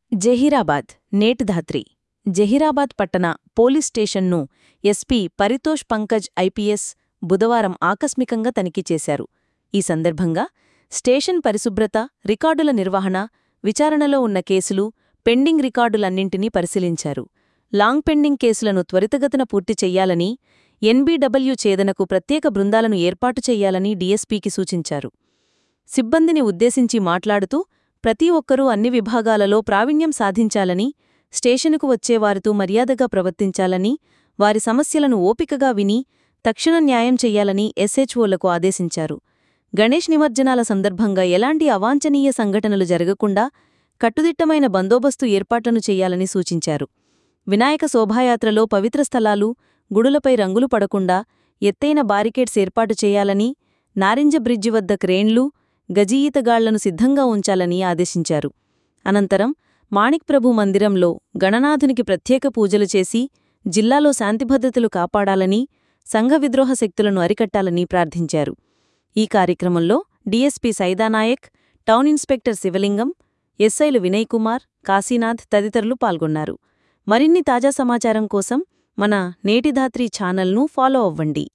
జహీరాబాద్ నేటిధాత్రి జహీరాబాద్ పట్టణ పోలీస్ స్టేషన్ను SP Paritosh Pankaj IPS బుధవారం ఆకస్మికంగా తనిఖీ చేశారు ఈ సందర్భంగా స్టేషన్ పరిశుభ్రత రికార్డుల నిర్వహణ విచారణలో ఉన్న కేసులు పెండింగ్ రికార్డులన్నింటినీ పరిశీలించారు లాంగ్ పెండింగ్ కేసులను త్వరితగతిన పూర్తి చెయ్యాలని ఎన్బీడబ్ల్యూ ఛేదనకు ప్రత్యేక బృందాలను ఏర్పాటు చెయ్యాలని డీఎస్పీకి సూచించారు సిబ్బందిని ఉద్దేశించి మాట్లాడుతూ ప్రతి ఒక్కరూ అన్ని విభాగాలలో ప్రావీణ్యం సాధించాలని స్టేషనుకు వచ్చేవారితో మర్యాదగా ప్రవర్తించాలని వారి సమస్యలను ఓపికగా విని తక్షణ న్యాయం చెయ్యాలని ఎస్హెచ్ఓలకు ఆదేశించారు గణేష్ నిమజ్జనాల సందర్భంగా ఎలాంటి అవాంఛనీయ సంఘటనలు జరగకుండా కట్టుదిట్టమైన బందోబస్తు ఏర్పాట్లను చెయ్యాలని సూచించారు వినాయక శోభాయాత్రలో పవిత్ర స్థలాలు గుడులపై రంగులు పడకుండా ఎత్తైన బారికేడ్స్ ఏర్పాటు చేయాలని నారింజ బ్రిడ్జి వద్ద క్రేన్లు గజీయితగాళ్లను సిద్ధంగా ఉంచాలని ఆదేశించారు అనంతరం మాణిక్ ప్రభు మందిరంలో గణనాథునికి ప్రత్యేక పూజలు చేసి జిల్లాలో శాంతిభద్రతలు కాపాడాలని సంఘ విద్రోహ శక్తులను అరికట్టాలని ప్రార్థించారు ఈ కార్యక్రమంలో డీఎస్పీ సైదానాయక్ టౌన్ ఇన్స్పెక్టర్ శివలింగం ఎస్ఐలు వినయ్ కుమార్ కాశీనాథ్ తదితరులు పాల్గొన్నారు మరిన్ని తాజా సమాచారం కోసం మన నేటిధాత్రి ఛానల్ను ఫాలో అవ్వండి